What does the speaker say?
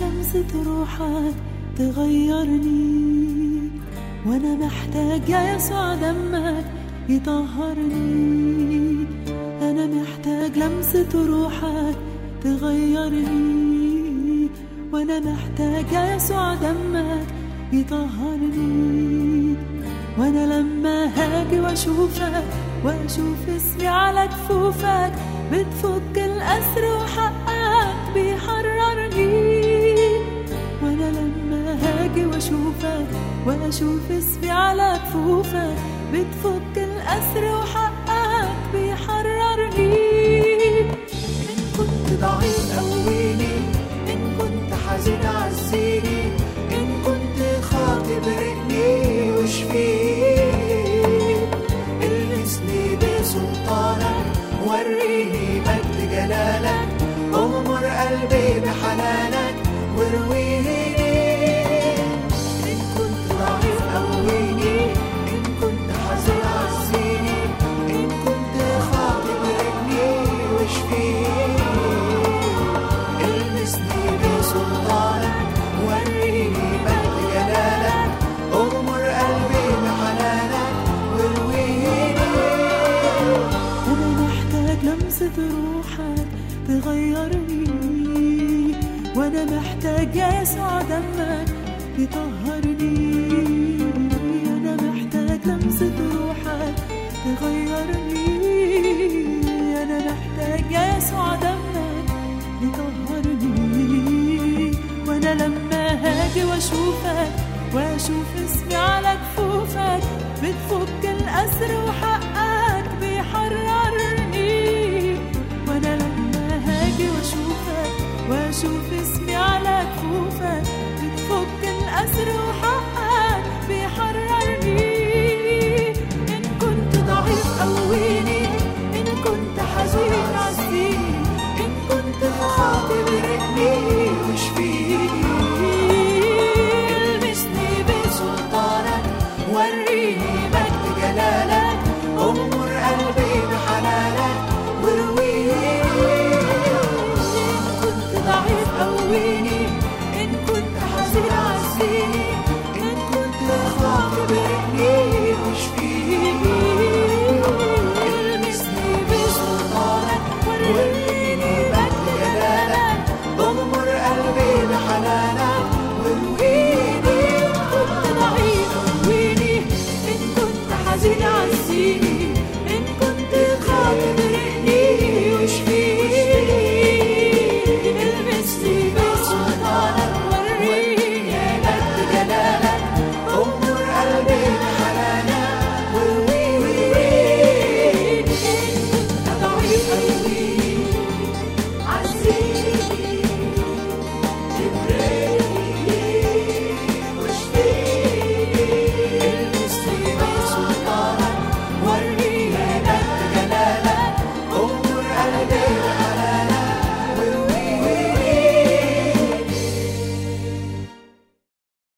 لمسة روحك تغيرني وانا محتاج يا يسوع دمك يطهرني انا محتاج لمسة روحك تغيرني وانا محتاج يا يسوع دمك يطهرني وانا لما هاجي واشوفك واشوف اسمي على كفوفك بتفك الاسر وحقك بيحررني وانا لما هاجي واشوفك واشوف اسمي على كفوفك بتفك الاسر وحقك بيحررني إن كنت ضعيف قويني إن كنت حزين عزيني إن كنت خاطي برقني واشفيني المسني بسلطانك وريني مجد جلالك أغمر قلبي بحنانك وارويني إن كنت ضعيف قويني إن كنت حزين عزيني إن كنت خاطي برقني واشفيني المسني بسلطانك وريني مجد جلالك أغمر قلبي بحنانك وارويني أنا محتاج لمسة روحك تغيرني وأنا محتاج يا يسوع دمك يطهرني أنا محتاج لمسة روحك تغيرني أنا محتاج يا يسوع دمك يطهرني وأنا لما هاجي وأشوفك وأشوف اسمي على كفوفك بتفك الأسر وحقك